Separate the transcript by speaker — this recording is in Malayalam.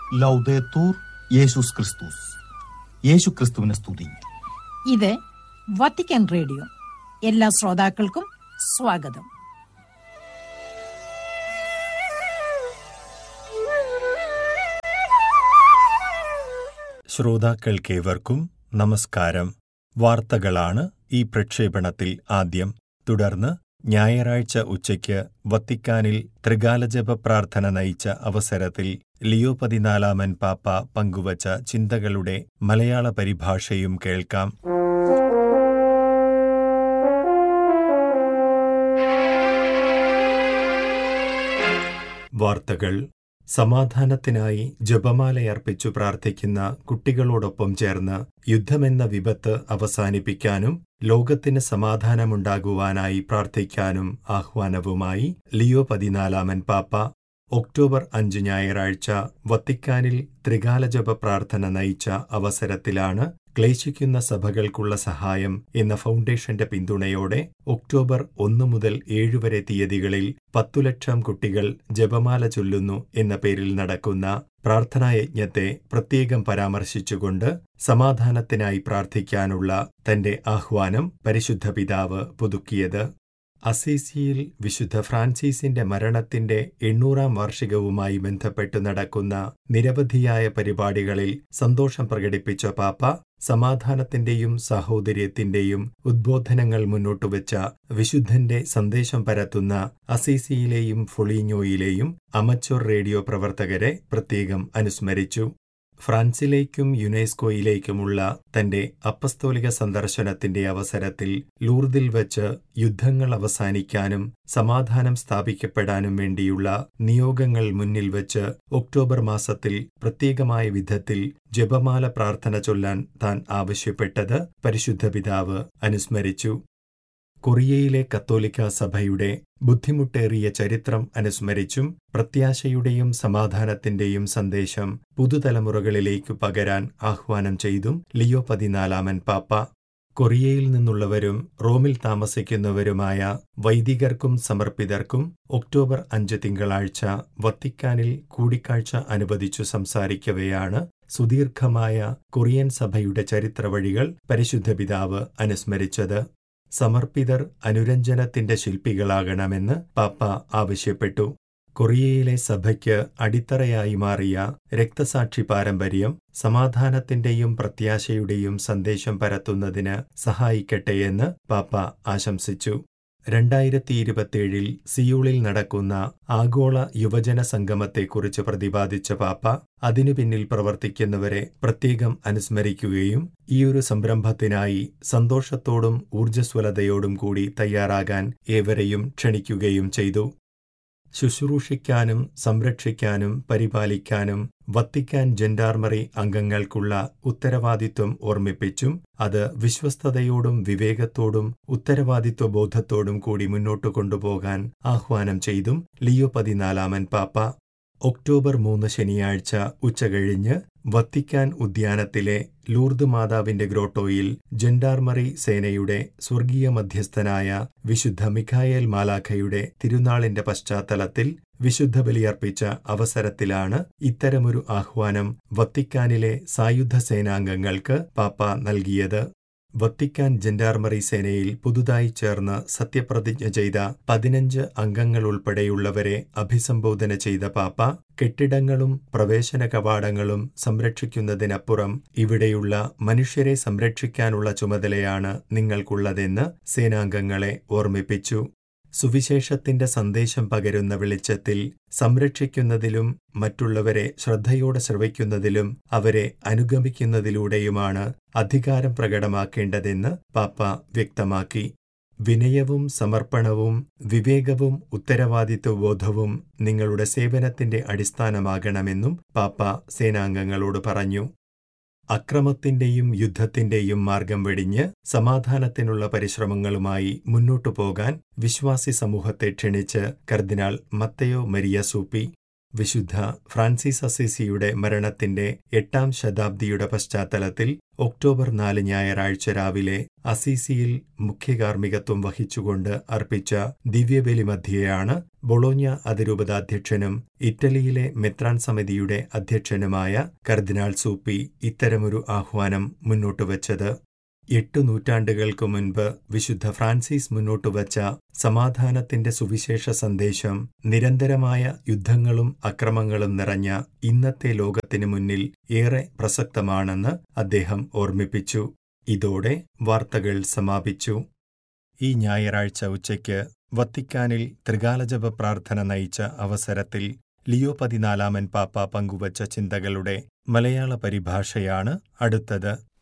Speaker 1: ലൗദേത്തൂർ യേശുസ് ക്രിസ്തുസ് യേശു ക്രിസ്തുവിനെ സ്തുതി
Speaker 2: ഇത് വത്തിക്കാൻ റേഡിയോ എല്ലാ ശ്രോതാക്കൾക്കും സ്വാഗതം
Speaker 3: ശ്രോതാക്കൾക്കേവർക്കും നമസ്കാരം വാർത്തകളാണ് ഈ പ്രക്ഷേപണത്തിൽ ആദ്യം തുടർന്ന് ഞായറാഴ്ച ഉച്ചയ്ക്ക് വത്തിക്കാനിൽ ത്രികാലജപ പ്രാർത്ഥന നയിച്ച അവസരത്തിൽ ലിയോ പതിനാലാമൻ പാപ്പ പങ്കുവച്ച ചിന്തകളുടെ മലയാള പരിഭാഷയും കേൾക്കാം വാർത്തകൾ സമാധാനത്തിനായി ജപമാലയർപ്പിച്ചു പ്രാർത്ഥിക്കുന്ന കുട്ടികളോടൊപ്പം ചേർന്ന് യുദ്ധമെന്ന വിപത്ത് അവസാനിപ്പിക്കാനും ലോകത്തിന് സമാധാനമുണ്ടാകുവാനായി പ്രാർത്ഥിക്കാനും ആഹ്വാനവുമായി ലിയോ പതിനാലാമൻ പാപ്പ ഒക്ടോബർ അഞ്ച് ഞായറാഴ്ച വത്തിക്കാനിൽ ത്രികാലജപ പ്രാർത്ഥന നയിച്ച അവസരത്തിലാണ് ക്ലേശിക്കുന്ന സഭകൾക്കുള്ള സഹായം എന്ന ഫൗണ്ടേഷന്റെ പിന്തുണയോടെ ഒക്ടോബർ ഒന്ന് മുതൽ ഏഴ് വരെ തീയതികളിൽ പത്തു ലക്ഷം കുട്ടികൾ ജപമാല ചൊല്ലുന്നു എന്ന പേരിൽ നടക്കുന്ന പ്രാർത്ഥനായജ്ഞത്തെ പ്രത്യേകം പരാമർശിച്ചുകൊണ്ട് സമാധാനത്തിനായി പ്രാർത്ഥിക്കാനുള്ള തന്റെ ആഹ്വാനം പരിശുദ്ധ പിതാവ് പുതുക്കിയത് അസീസിയിൽ വിശുദ്ധ ഫ്രാൻസിസിന്റെ മരണത്തിന്റെ എണ്ണൂറാം വാർഷികവുമായി ബന്ധപ്പെട്ട് നടക്കുന്ന നിരവധിയായ പരിപാടികളിൽ സന്തോഷം പ്രകടിപ്പിച്ച പാപ്പ സമാധാനത്തിന്റെയും സാഹോദര്യത്തിന്റെയും ഉദ്ബോധനങ്ങൾ മുന്നോട്ടുവച്ച വിശുദ്ധന്റെ സന്ദേശം പരത്തുന്ന അസീസിയിലെയും ഫൊളീഞ്ഞോയിലെയും അമച്ചോർ റേഡിയോ പ്രവർത്തകരെ പ്രത്യേകം അനുസ്മരിച്ചു ഫ്രാൻസിലേക്കും യുനെസ്കോയിലേക്കുമുള്ള തന്റെ അപ്പസ്തോലിക സന്ദർശനത്തിന്റെ അവസരത്തിൽ ലൂർദിൽ വച്ച് യുദ്ധങ്ങൾ അവസാനിക്കാനും സമാധാനം സ്ഥാപിക്കപ്പെടാനും വേണ്ടിയുള്ള നിയോഗങ്ങൾ മുന്നിൽ വച്ച് ഒക്ടോബർ മാസത്തിൽ പ്രത്യേകമായ വിധത്തിൽ ജപമാല പ്രാർത്ഥന ചൊല്ലാൻ താൻ ആവശ്യപ്പെട്ടത് പരിശുദ്ധ പിതാവ് അനുസ്മരിച്ചു കൊറിയയിലെ കത്തോലിക്ക സഭയുടെ ബുദ്ധിമുട്ടേറിയ ചരിത്രം അനുസ്മരിച്ചും പ്രത്യാശയുടെയും സമാധാനത്തിന്റെയും സന്ദേശം പുതുതലമുറകളിലേക്കു പകരാൻ ആഹ്വാനം ചെയ്തും ലിയോ പതിനാലാമൻ പാപ്പ കൊറിയയിൽ നിന്നുള്ളവരും റോമിൽ താമസിക്കുന്നവരുമായ വൈദികർക്കും സമർപ്പിതർക്കും ഒക്ടോബർ അഞ്ച് തിങ്കളാഴ്ച വത്തിക്കാനിൽ കൂടിക്കാഴ്ച അനുവദിച്ചു സംസാരിക്കവെയാണ് സുദീർഘമായ കൊറിയൻ സഭയുടെ ചരിത്രവഴികൾ പരിശുദ്ധ പിതാവ് അനുസ്മരിച്ചത് സമർപ്പിതർ അനുരഞ്ജനത്തിന്റെ ശില്പികളാകണമെന്ന് പാപ്പ ആവശ്യപ്പെട്ടു കൊറിയയിലെ സഭയ്ക്ക് അടിത്തറയായി മാറിയ രക്തസാക്ഷി പാരമ്പര്യം സമാധാനത്തിന്റെയും പ്രത്യാശയുടെയും സന്ദേശം പരത്തുന്നതിന് സഹായിക്കട്ടെയെന്ന് പാപ്പ ആശംസിച്ചു രണ്ടായിരത്തി ഇരുപത്തിയേഴിൽ സിയൂളിൽ നടക്കുന്ന ആഗോള യുവജന സംഗമത്തെക്കുറിച്ച് പ്രതിപാദിച്ച പാപ്പ അതിനു പിന്നിൽ പ്രവർത്തിക്കുന്നവരെ പ്രത്യേകം അനുസ്മരിക്കുകയും ഈയൊരു സംരംഭത്തിനായി സന്തോഷത്തോടും ഊർജ്ജസ്വലതയോടും കൂടി തയ്യാറാകാൻ ഏവരെയും ക്ഷണിക്കുകയും ചെയ്തു ശുശ്രൂഷിക്കാനും സംരക്ഷിക്കാനും പരിപാലിക്കാനും വത്തിക്കാൻ ജെൻഡാർമറി അംഗങ്ങൾക്കുള്ള ഉത്തരവാദിത്വം ഓർമ്മിപ്പിച്ചും അത് വിശ്വസ്തയോടും വിവേകത്തോടും ഉത്തരവാദിത്വ ബോധത്തോടും കൂടി മുന്നോട്ടു കൊണ്ടുപോകാൻ ആഹ്വാനം ചെയ്തും ലിയോ പതിനാലാമൻ പാപ്പ ഒക്ടോബർ മൂന്ന് ശനിയാഴ്ച ഉച്ചകഴിഞ്ഞ് വത്തിക്കാൻ ഉദ്യാനത്തിലെ ലൂർദ് മാതാവിന്റെ ഗ്രോട്ടോയിൽ ജെൻഡാർമറി സേനയുടെ സ്വർഗീയ മധ്യസ്ഥനായ വിശുദ്ധ മിഖായേൽ മാലാഖയുടെ തിരുനാളിന്റെ പശ്ചാത്തലത്തിൽ വിശുദ്ധ ബലിയർപ്പിച്ച അവസരത്തിലാണ് ഇത്തരമൊരു ആഹ്വാനം വത്തിക്കാനിലെ സായുധ സേനാംഗങ്ങൾക്ക് പാപ്പ നൽകിയത് വത്തിക്കാൻ ജെൻഡാർമറി സേനയിൽ പുതുതായി ചേർന്ന് സത്യപ്രതിജ്ഞ ചെയ്ത പതിനഞ്ച് അംഗങ്ങളുൾപ്പെടെയുള്ളവരെ അഭിസംബോധന ചെയ്ത പാപ്പ കെട്ടിടങ്ങളും പ്രവേശന കവാടങ്ങളും സംരക്ഷിക്കുന്നതിനപ്പുറം ഇവിടെയുള്ള മനുഷ്യരെ സംരക്ഷിക്കാനുള്ള ചുമതലയാണ് നിങ്ങൾക്കുള്ളതെന്ന് സേനാംഗങ്ങളെ ഓർമ്മിപ്പിച്ചു സുവിശേഷത്തിന്റെ സന്ദേശം പകരുന്ന വെളിച്ചത്തിൽ സംരക്ഷിക്കുന്നതിലും മറ്റുള്ളവരെ ശ്രദ്ധയോടെ ശ്രവിക്കുന്നതിലും അവരെ അനുഗമിക്കുന്നതിലൂടെയുമാണ് അധികാരം പ്രകടമാക്കേണ്ടതെന്ന് പാപ്പ വ്യക്തമാക്കി വിനയവും സമർപ്പണവും വിവേകവും ഉത്തരവാദിത്വബോധവും നിങ്ങളുടെ സേവനത്തിന്റെ അടിസ്ഥാനമാകണമെന്നും പാപ്പ സേനാംഗങ്ങളോട് പറഞ്ഞു അക്രമത്തിന്റെയും യുദ്ധത്തിന്റെയും മാർഗം വെടിഞ്ഞ് സമാധാനത്തിനുള്ള പരിശ്രമങ്ങളുമായി മുന്നോട്ടു പോകാൻ വിശ്വാസി സമൂഹത്തെ ക്ഷണിച്ച് കർദിനാൾ മത്തയോ മരിയ സൂപ്പി വിശുദ്ധ ഫ്രാൻസിസ് അസീസിയുടെ മരണത്തിന്റെ എട്ടാം ശതാബ്ദിയുടെ പശ്ചാത്തലത്തിൽ ഒക്ടോബർ നാല് ഞായറാഴ്ച രാവിലെ അസീസിയിൽ മുഖ്യകാർമ്മികത്വം വഹിച്ചുകൊണ്ട് അർപ്പിച്ച ദിവ്യബലി മധ്യയാണ് ബൊളോഞ്ഞ അതിരൂപതാധ്യക്ഷനും ഇറ്റലിയിലെ മെത്രാൻ സമിതിയുടെ അധ്യക്ഷനുമായ കർദിനാൾ സൂപ്പി ഇത്തരമൊരു ആഹ്വാനം മുന്നോട്ടുവച്ചത് എട്ടു നൂറ്റാണ്ടുകൾക്ക് മുൻപ് വിശുദ്ധ ഫ്രാൻസിസ് മുന്നോട്ടുവച്ച സമാധാനത്തിന്റെ സുവിശേഷ സന്ദേശം നിരന്തരമായ യുദ്ധങ്ങളും അക്രമങ്ങളും നിറഞ്ഞ ഇന്നത്തെ ലോകത്തിനു മുന്നിൽ ഏറെ പ്രസക്തമാണെന്ന് അദ്ദേഹം ഓർമ്മിപ്പിച്ചു ഇതോടെ വാർത്തകൾ സമാപിച്ചു ഈ ഞായറാഴ്ച ഉച്ചയ്ക്ക് വത്തിക്കാനിൽ ത്രികാലജപ പ്രാർത്ഥന നയിച്ച അവസരത്തിൽ ലിയോ പതിനാലാമൻ പാപ്പ പങ്കുവച്ച ചിന്തകളുടെ മലയാള പരിഭാഷയാണ് അടുത്തത്